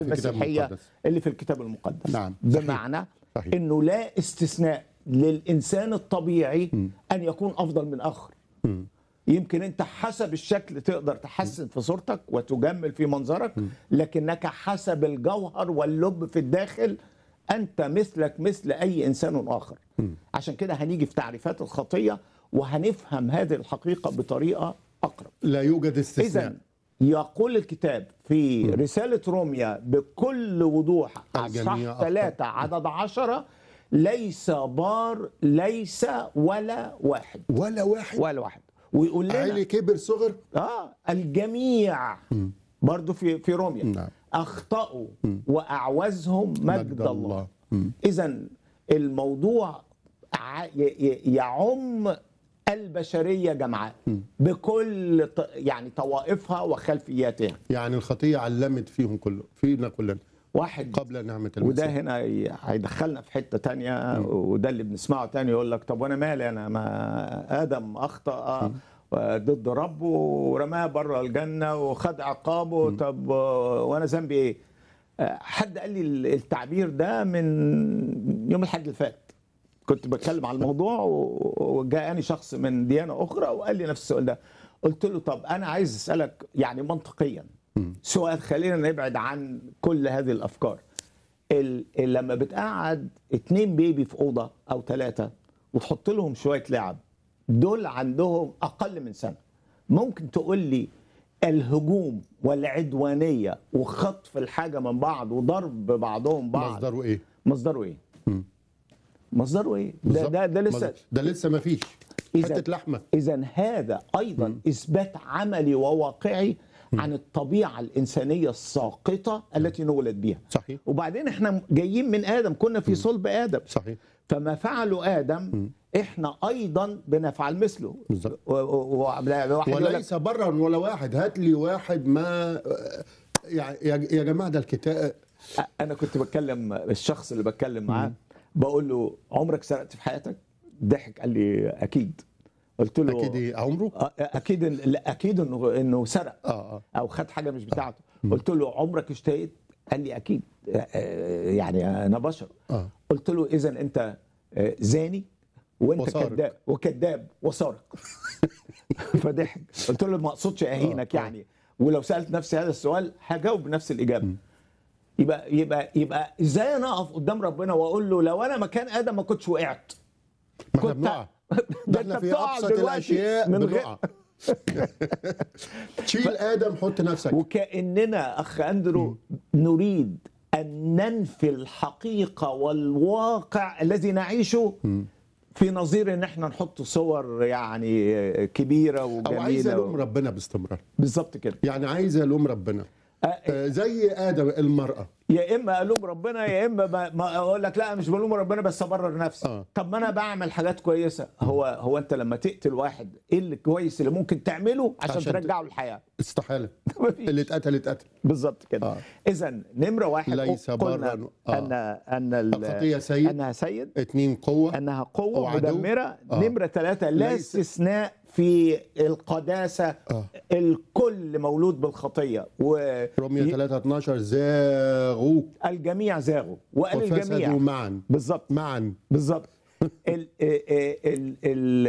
المسيحيه المقدس. اللي في الكتاب المقدس نعم، صحيح. بمعنى صحيح. انه لا استثناء للانسان الطبيعي ان يكون افضل من اخر يمكن انت حسب الشكل تقدر تحسن في صورتك وتجمل في منظرك لكنك حسب الجوهر واللب في الداخل انت مثلك مثل اي انسان اخر عشان كده هنيجي في تعريفات الخطيه وهنفهم هذه الحقيقه بطريقه اقرب لا يوجد استثناء اذا يقول الكتاب في رسالة روميا بكل وضوح الجميع أصحاح أخطأ. ثلاثة عدد عشرة ليس بار ليس ولا واحد ولا واحد ولا واحد ويقول عيلي لنا كبر صغر اه الجميع برضو في في روميا نعم. اخطاوا واعوزهم مجد, الله, اذا الموضوع ع- ي- ي- يعم البشريه جمعاء بكل ط- يعني طوائفها وخلفياتها يعني الخطيه علمت فيهم كله فينا كلنا واحد قبل نعمه وده المسيح هنا ي- هيدخلنا في حته تانية وده اللي بنسمعه تاني يقول لك طب وانا مالي انا ما ادم اخطا ضد ربه ورماه بره الجنه وخد عقابه طب وانا ذنبي ايه؟ آه، حد قال لي ال- التعبير ده من يوم الحد اللي فات كنت بتكلم على الموضوع و- وجاءني شخص من ديانه اخرى وقال لي نفس السؤال ده قلت له طب انا عايز اسالك يعني منطقيا سؤال خلينا نبعد عن كل هذه الافكار ال- ال- لما بتقعد اتنين بيبي في اوضه او ثلاثه وتحط لهم شويه لعب دول عندهم اقل من سنه ممكن تقول لي الهجوم والعدوانيه وخطف الحاجه من بعض وضرب بعضهم بعض مصدره ايه مصدره ايه؟ مصدره ايه؟ ده بالظبط. ده, ده لسه مصدر- ده لسه ما فيش إذا- حته لحمه اذا هذا ايضا اثبات عملي وواقعي عن الطبيعه الانسانيه الساقطه التي نولد بها صحيح وبعدين احنا جايين من ادم كنا في صلب ادم صحيح فما فعله ادم احنا ايضا بنفعل مثله بالظبط. و- و- و- واحد يقول لك وليس برا ولا واحد هات لي واحد ما يعني يا يا جماعه ده الكتاب انا كنت بتكلم الشخص اللي بتكلم معاه بقول له عمرك سرقت في حياتك ضحك قال لي اكيد قلت له اكيد إيه؟ عمره آه، اكيد إن- لا اكيد انه انه سرق اه اه او خد حاجه مش بتاعته قلت له عمرك اشتهيت قال لي اكيد آه، آه، يعني انا بشر اه قلت له اذا انت آه، زاني وانت وسارق. كذاب وكذاب وسارق فضحك قلت له ما اقصدش اهينك آه، آه. يعني ولو سالت نفسي هذا السؤال هجاوب بنفس الاجابه يبقى يبقى يبقى ازاي انا اقف قدام ربنا واقول له لو انا مكان ادم ما كنتش وقعت ما احنا كنت- بنقع ده ده انت احنا في بتقع ابسط دلوقتي الاشياء من غير بنقع شيل ادم حط نفسك وكأننا أخ أندرو نريد أن ننفي الحقيقة والواقع الذي نعيشه في نظير ان احنا نحط صور يعني كبيره او عايز وجميله الوم و... ربنا باستمرار بالظبط كده يعني عايز الوم ربنا آه، آه، زي ادم المراه يا اما الوم ربنا يا اما ما, ما اقول لك لا مش بلوم ربنا بس ابرر نفسي آه. طب ما انا بعمل حاجات كويسه هو هو انت لما تقتل واحد ايه اللي كويس اللي ممكن تعمله عشان, عشان ت- ترجعه للحياه استحاله مفيش. اللي اتقتل اتقتل بالظبط كده آه. اذا نمره واحد ليس قلنا برا- آه. ان ان ال- الخطية سيد. انها سيد اتنين قوه انها قوه أو عدو. مدمره آه. نمره ثلاثه لا ليس- استثناء في القداسه آه. الكل مولود بالخطيه رومية 3 12 زاغوا والجميع زاغوا وقال وفسدوا الجميع معا بالظبط معا بالظبط ال ال ال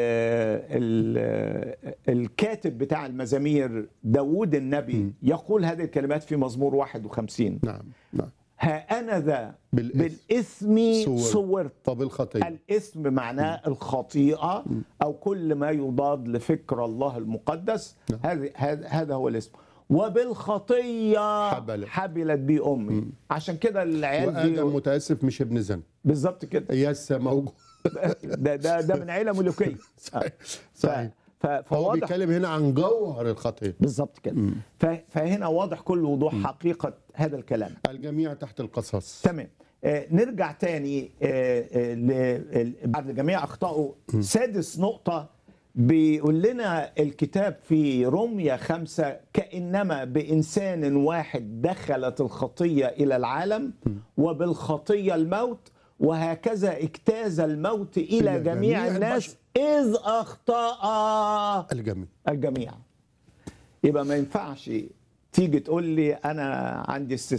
ال الكاتب بتاع المزامير داوود النبي يقول هذه الكلمات في مزمور 51 نعم نعم ها أنا ذا بالإثم بالإثم صور. صورت وبالخطيه الإثم معناه الخطيئة أو كل ما يضاد لفكر الله المقدس هذا هذا هذا هو الاسم وبالخطية حبلت. حبلت بي أمي عشان كده العيال وادم دي متاسف مش ابن زنا بالظبط كده يس موجود ده ده ده من عيلة ملوكية صحيح ف- صحيح ف- هو فواضح بيتكلم هنا عن جوهر الخطيه بالظبط كده ف- فهنا واضح كل وضوح حقيقة هذا الكلام الجميع تحت القصص تمام آه، نرجع تاني آه، آه، ل- ال- بعد الجميع اخطاوا سادس نقطة بيقول لنا الكتاب في روميا خمسة كأنما بإنسان واحد دخلت الخطية إلى العالم وبالخطية الموت وهكذا اجتاز الموت إلى إلى جميع جميع الناس إذ أخطأ الجميع الجميع يبقى ما ينفعش تيجي تقول لي انا عندي استثناء